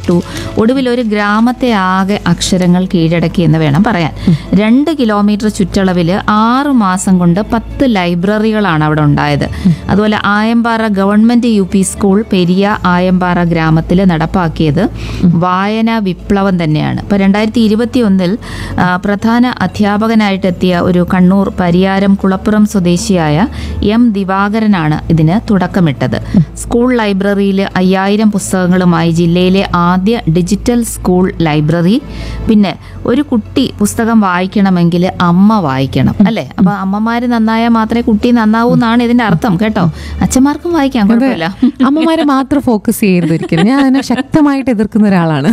തൊട്ടു ഒടുവിൽ ഒരു ഗ്രാമത്തെ ആകെ അക്ഷരങ്ങൾ കീഴടക്കി എന്ന് വേണം പറയാൻ രണ്ട് കിലോമീറ്റർ ചുറ്റളവിൽ ആറ് മാസം കൊണ്ട് പത്ത് ലൈബ്രറികളാണ് അവിടെ ഉണ്ടായത് അതുപോലെ Ayampara government U P school Periya Ayampara ഗ്രാമത്തിൽ നടപ്പാക്കിയത് വായന വിപ്ലവം തന്നെയാണ് ഇപ്പൊ രണ്ടായിരത്തി ഇരുപത്തി ഒന്നിൽ പ്രധാന അധ്യാപകനായിട്ടെത്തിയ ഒരു കണ്ണൂർ പരിയാരം കുളപ്പുറം സ്വദേശിയായ എം ദിവാകരനാണ് ഇതിന് തുടക്കമിട്ടത് സ്കൂൾ ലൈബ്രറിയിൽ അയ്യായിരം പുസ്തകങ്ങളുമായി ജില്ലയിലെ ആദ്യ ഡിജിറ്റൽ സ്കൂൾ ലൈബ്രറി പിന്നെ ഒരു കുട്ടി പുസ്തകം വായിക്കണമെങ്കിൽ അമ്മ വായിക്കണം അല്ലേ അപ്പൊ അമ്മമാര് നന്നായാൽ മാത്രമേ കുട്ടി നന്നാവൂ എന്നാണ് ഇതിന്റെ അർത്ഥം കേട്ടോ അച്ഛന്മാർക്കും വായിക്കാം കുഴപ്പമില്ല അമ്മമാരെ മാത്രം ഫോക്കസ് ചെയ്യരുത് ഒരിക്കലും ഞാൻ അതിനെ ശക്തമായിട്ട് എതിർക്കുന്ന ഒരാളാണ്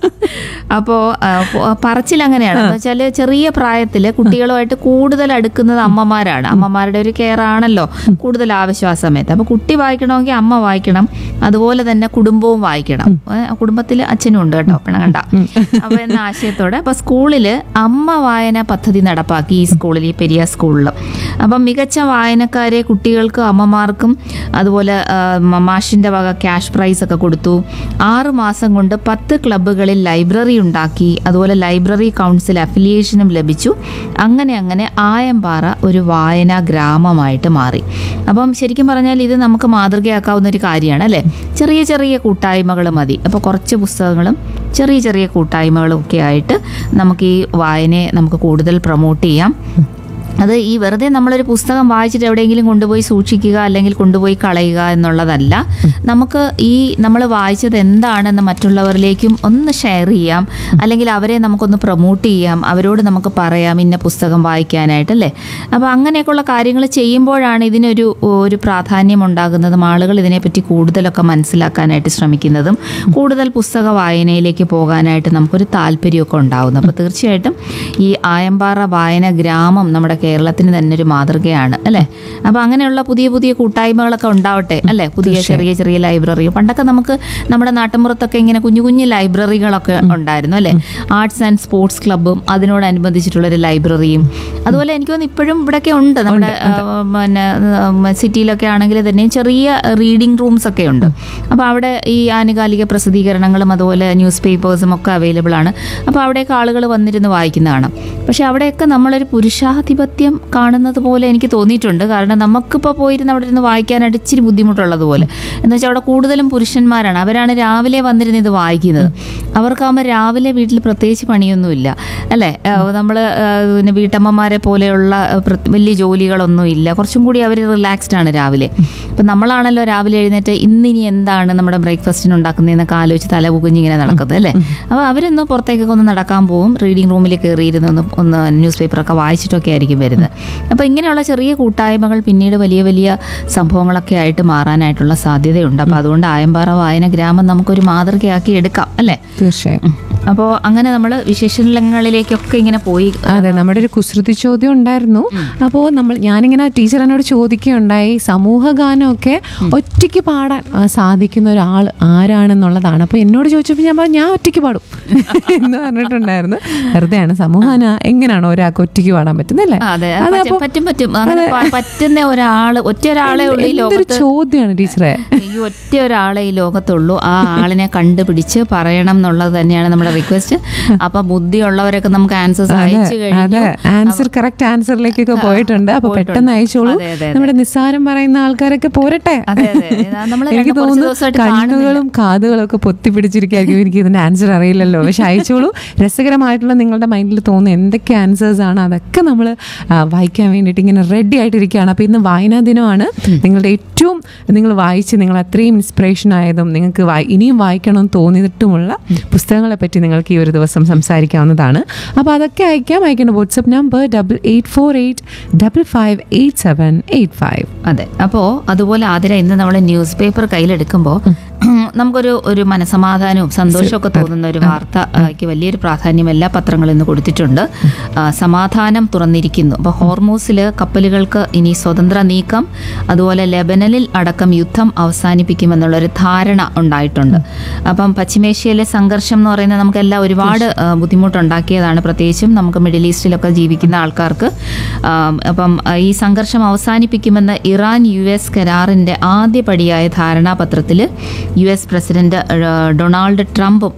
അപ്പോ ആ, പ- പറച്ചിൽ അങ്ങനെയാണ് എന്ന് വെച്ചാല് ചെറിയ പ്രായത്തില് കുട്ടികളുമായിട്ട് കൂടുതൽ അടുക്കുന്നത് അമ്മമാരാണ് അമ്മമാരുടെ ഒരു കെയർ ആണല്ലോ കൂടുതൽ ആവശ്യം ആ സമയത്ത് അപ്പൊ കുട്ടി വായിക്കണമെങ്കിൽ അമ്മ വായിക്കണം അതുപോലെ തന്നെ കുടുംബവും വായിക്കണം കുടുംബത്തിൽ അച്ഛനും ഉണ്ട് കേട്ടോ പിണങ്ങണ്ട അപ്പൊ എന്ന ആശയത്തോടെ അപ്പൊ സ്കൂളില് അമ്മ വായന പദ്ധതി നടപ്പാക്കി ഈ സ്കൂളിൽ ഈ പെരിയ സ്കൂളിൽ അപ്പം മികച്ച വായനക്കാരെ കുട്ടികൾക്കും അമ്മമാർക്കും അതുപോലെ ആ, മ- മാഷിന്റെ വക ക്യാഷ് പ്രൈസ് ഒക്കെ കൊടുത്തു ആറ് മാസം കൊണ്ട് പത്ത് ക്ലബ്ബുകളിൽ ലൈബ്രറി ഉണ്ടാക്കി അതുപോലെ ലൈബ്രറി കൗൺസിൽ അഫിലിയേഷനും ലഭിച്ചു അങ്ങനെ അങ്ങനെ ആയമ്പാറ ഒരു വായനാ ഗ്രാമമായിട്ട് മാറി അപ്പം ശരിക്കും പറഞ്ഞാൽ ഇത് നമുക്ക് മാതൃകയാക്കാവുന്ന ഒരു കാര്യമാണ് അല്ലേ ചെറിയ ചെറിയ കൂട്ടായ്മകൾ മതി അപ്പോൾ കുറച്ച് പുസ്തകങ്ങളും ചെറിയ ചെറിയ കൂട്ടായ്മകളും ഒക്കെ ആയിട്ട് നമുക്ക് ഈ വായനയെ നമുക്ക് കൂടുതൽ പ്രൊമോട്ട് ചെയ്യാം അത് ഈ വെറുതെ നമ്മളൊരു പുസ്തകം വായിച്ചിട്ട് എവിടെയെങ്കിലും കൊണ്ടുപോയി സൂക്ഷിക്കുക അല്ലെങ്കിൽ കൊണ്ടുപോയി കളയുക എന്നുള്ളതല്ല നമുക്ക് ഈ നമ്മൾ വായിച്ചത് എന്താണെന്ന് മറ്റുള്ളവരിലേക്കും ഒന്ന് ഷെയർ ചെയ്യാം അല്ലെങ്കിൽ അവരെ നമുക്കൊന്ന് പ്രൊമോട്ട് ചെയ്യാം അവരോട് നമുക്ക് പറയാം ഇന്ന പുസ്തകം വായിക്കാനായിട്ടല്ലേ അപ്പോൾ അങ്ങനെയൊക്കെയുള്ള കാര്യങ്ങൾ ചെയ്യുമ്പോഴാണ് ഇതിനൊരു ഒരു പ്രാധാന്യം ഉണ്ടാകുന്നതും ആളുകൾ ഇതിനെപ്പറ്റി കൂടുതലൊക്കെ മനസ്സിലാക്കാനായിട്ട് ശ്രമിക്കുന്നതും കൂടുതൽ പുസ്തക വായനയിലേക്ക് പോകാനായിട്ട് നമുക്കൊരു താല്പര്യമൊക്കെ ഉണ്ടാകുന്നു അപ്പോൾ തീർച്ചയായിട്ടും ഈ ആയമ്പാറ വായന ഗ്രാമം നമ്മുടെ കേരളത്തിന് തന്നെ ഒരു മാതൃകയാണ് അല്ലേ അപ്പോൾ അങ്ങനെയുള്ള പുതിയ പുതിയ കൂട്ടായ്മകളൊക്കെ ഉണ്ടാവട്ടെ അല്ലേ പുതിയ ചെറിയ ചെറിയ ലൈബ്രറി പണ്ടൊക്കെ നമുക്ക് നമ്മുടെ നാട്ടുമ്പുറത്തൊക്കെ ഇങ്ങനെ കുഞ്ഞു കുഞ്ഞു ലൈബ്രറികളൊക്കെ ഉണ്ടായിരുന്നു അല്ലേ ആർട്സ് ആൻഡ് സ്പോർട്സ് ക്ലബ്ബും അതിനോടനുബന്ധിച്ചിട്ടുള്ള ഒരു ലൈബ്രറിയും അതുപോലെ എനിക്ക് തോന്നുന്നു ഇപ്പോഴും ഇവിടെയൊക്കെ ഉണ്ട് നമ്മുടെ ആ, പിന്നെ ഉം, സിറ്റിയിലൊക്കെ ആണെങ്കിൽ തന്നെ ചെറിയ റീഡിംഗ് റൂംസ് ഒക്കെ ഉണ്ട് അപ്പോൾ അവിടെ ഈ ആനുകാലിക പ്രസിദ്ധീകരണങ്ങളും അതുപോലെ ന്യൂസ് പേപ്പേഴ്സും ഒക്കെ അവൈലബിൾ ആണ് അപ്പോൾ അവിടെയൊക്കെ ആളുകൾ വന്നിരുന്ന് വായിക്കുന്നതാണ് പക്ഷെ അവിടെയൊക്കെ നമ്മളൊരു പുരുഷാധിപത്യം കാണുന്നത് പോലെ എനിക്ക് തോന്നിയിട്ടുണ്ട് കാരണം നമുക്കിപ്പോൾ പോയിരുന്ന് അവിടെ ഇരുന്ന് വായിക്കാനായിട്ട് ഇച്ചിരി ബുദ്ധിമുട്ടുള്ളതുപോലെ എന്ന് വെച്ചാൽ അവിടെ കൂടുതലും പുരുഷന്മാരാണ് അവരാണ് രാവിലെ വന്നിരുന്ന് ഇത് വായിക്കുന്നത് അവർക്കാകുമ്പോൾ രാവിലെ വീട്ടിൽ പ്രത്യേകിച്ച് പണിയൊന്നുമില്ല അല്ലേ നമ്മൾ പിന്നെ വീട്ടമ്മമാരെ പോലെയുള്ള ആ, പ്ര- വലിയ ജോലികളൊന്നും ഇല്ല കുറച്ചും കൂടി അവർ റിലാക്സ്ഡ് ആണ് രാവിലെ അപ്പം നമ്മളാണല്ലോ രാവിലെ എഴുന്നേറ്റ് ഇന്നിനി എന്താണ് നമ്മുടെ ബ്രേക്ക്ഫാസ്റ്റിന് ഉണ്ടാക്കുന്നതെന്നൊക്കെ ആലോചിച്ച് തല പുകുഞ്ഞിങ്ങനെ നടക്കുന്നത് അല്ലേ അപ്പോൾ അവരൊന്ന് പുറത്തേക്കൊക്കെ ഒന്ന് നടക്കാൻ പോവും റീഡിംഗ് റൂമിൽ കയറിയിരുന്ന് ഒന്ന് ഒന്ന് ന്യൂസ് പേപ്പറൊക്കെ വായിച്ചിട്ടൊക്കെ ആയിരിക്കും വരുന്നത് അപ്പോൾ ഇങ്ങനെയുള്ള ചെറിയ കൂട്ടായ്മകൾ പിന്നീട് വലിയ വലിയ സംഭവങ്ങളൊക്കെ ആയിട്ട് മാറാനായിട്ടുള്ള സാധ്യതയുണ്ട് അപ്പോൾ അതുകൊണ്ട് ആയമ്പാറ വായന ഗ്രാമം നമുക്കൊരു മാതൃകയാക്കി എടുക്കാം അല്ലേ തീർച്ചയായും അപ്പോൾ അങ്ങനെ നമ്മൾ വിശേഷങ്ങളിലേക്കൊക്കെ ഇങ്ങനെ പോയി അതെ നമ്മുടെ ഒരു കുസൃതി ചോദ്യം ഉണ്ടായിരുന്നു അപ്പോൾ നമ്മൾ ഞാനിങ്ങനെ ടീച്ചർ എന്നോട് ചോദിക്കുകയുണ്ടായി സമൂഹ ഗാനമൊക്കെ ഒറ്റയ്ക്ക് പാടാൻ ആ, സാധിക്കുന്ന ഒരാൾ ആരാണെന്നുള്ളതാണ് അപ്പോൾ എന്നോട് ചോദിച്ചപ്പോൾ ഞാൻ പറഞ്ഞു ഞാൻ ഒറ്റയ്ക്ക് പാടും എന്ന് പറഞ്ഞിട്ടുണ്ടായിരുന്നു വെറുതെയാണ് സമൂഹ ഗാനം എങ്ങനെയാണോ ഒരാൾക്ക് ഒറ്റയ്ക്ക് പാടാൻ പറ്റുന്നല്ലേ അതെ അതെ, പറ്റും, അപ്പോൾ- പറ്റും പറ്റും അങ്ങനെ പ- പറ്റുന്ന ഒരാള് ഒറ്റ ഒരാളെ ഉള്ളൂ ഈ എന്തൊരു ലോകത്ത് ചോദ്യമാണ് ടീച്ചറെ ഈ ഒറ്റ ഒരാളെ ഈ ലോകത്തുള്ളൂ ആ ആളിനെ കണ്ടുപിടിച്ച് പറയണം എന്നുള്ളത് തന്നെയാണ് നമ്മുടെ റിക്വസ്റ്റ് അപ്പൊ ബുദ്ധിയുള്ളവരൊക്കെ നമുക്ക് ആൻസേഴ്സ് അയച്ചു അതെ കഴിഞ്ഞു ആൻസർ കറക്റ്റ് ആൻസറിലേക്കൊക്കെ പോയിട്ടുണ്ട് അപ്പൊ പെട്ടെന്ന് അയച്ചോളൂ അതെ, അതെ, അതെ. നമ്മുടെ നിസ്സാരം പറയുന്ന ആൾക്കാരൊക്കെ പോരട്ടെ അതെ അതെ നമ്മൾ എനിക്ക് കുറച്ച് തോന്നുന്നു ദിവസമായിട്ട് കാണുന്നില്ല കണ്ണുകളും കാതുകളും ഒക്കെ പൊത്തിപ്പിടിച്ചിരിക്കുകയായിരിക്കും എനിക്ക് ഇതിന്റെ ആൻസർ അറിയില്ലല്ലോ പക്ഷെ അയച്ചോളൂ രസകരമായിട്ടുള്ള നിങ്ങളുടെ മൈൻഡിൽ തോന്നുന്ന എന്തൊക്കെ ആൻസേഴ്സ് ആണ് അതൊക്കെ നമ്മൾ വായിക്കാൻ വേണ്ടിയിട്ട് ഇങ്ങനെ റെഡി ആയിട്ടിരിക്കുകയാണ് അപ്പോൾ ഇന്ന് വായനാ ദിനമാണ് നിങ്ങളുടെ ഏറ്റവും നിങ്ങൾ വായിച്ച് നിങ്ങൾ അത്രയും ഇൻസ്പിറേഷൻ ആയതും നിങ്ങൾക്ക് വായി- ഇനിയും വായിക്കണമെന്ന് തോന്നിയിട്ടുമുള്ള പുസ്തകങ്ങളെ പറ്റി നിങ്ങൾക്ക് ഈ ഒരു ദിവസം സംസാരിക്കാവുന്നതാണ് അപ്പോൾ അതൊക്കെ അയക്കാം അയക്കേണ്ട WhatsApp number double eight four eight double five eight seven eight five അതെ അപ്പോൾ അതുപോലെ ആതിര ഇന്ന് നമ്മൾ ന്യൂസ് പേപ്പർ കയ്യിലെടുക്കുമ്പോൾ നമുക്കൊരു ഒരു മനസമാധാനവും സന്തോഷമൊക്കെ തോന്നുന്ന ഒരു വാർത്തയ്ക്ക് വലിയൊരു പ്രാധാന്യം എല്ലാ പത്രങ്ങളും ഇന്ന് കൊടുത്തിട്ടുണ്ട് ആ, സമാധാനം തുറന്നിരിക്കുന്നു അപ്പോൾ ഹോർമൂസിൽ കപ്പലുകൾക്ക് ഇനി സ്വതന്ത്ര നീക്കം അതുപോലെ ലെബനനിൽ അടക്കം യുദ്ധം അവസാനിപ്പിക്കുമെന്നുള്ളൊരു ധാരണ ഉണ്ടായിട്ടുണ്ട് അപ്പം പശ്ചിമേഷ്യയിലെ സംഘർഷം എന്ന് പറയുന്നത് നമുക്കെല്ലാം ഒരുപാട് ആ, ബുദ്ധിമുട്ടുണ്ടാക്കിയതാണ് പ്രത്യേകിച്ചും നമുക്ക് മിഡിൽ ഈസ്റ്റിലൊക്കെ ജീവിക്കുന്ന ആൾക്കാർക്ക് ആ, അപ്പം ആ, ഈ സംഘർഷം അവസാനിപ്പിക്കുമെന്ന് ഇറാൻ യു എസ് കരാറിന്റെ ആദ്യ പടിയായ ധാരണാപത്രത്തിൽ U S president ah, Donald ട്രംപും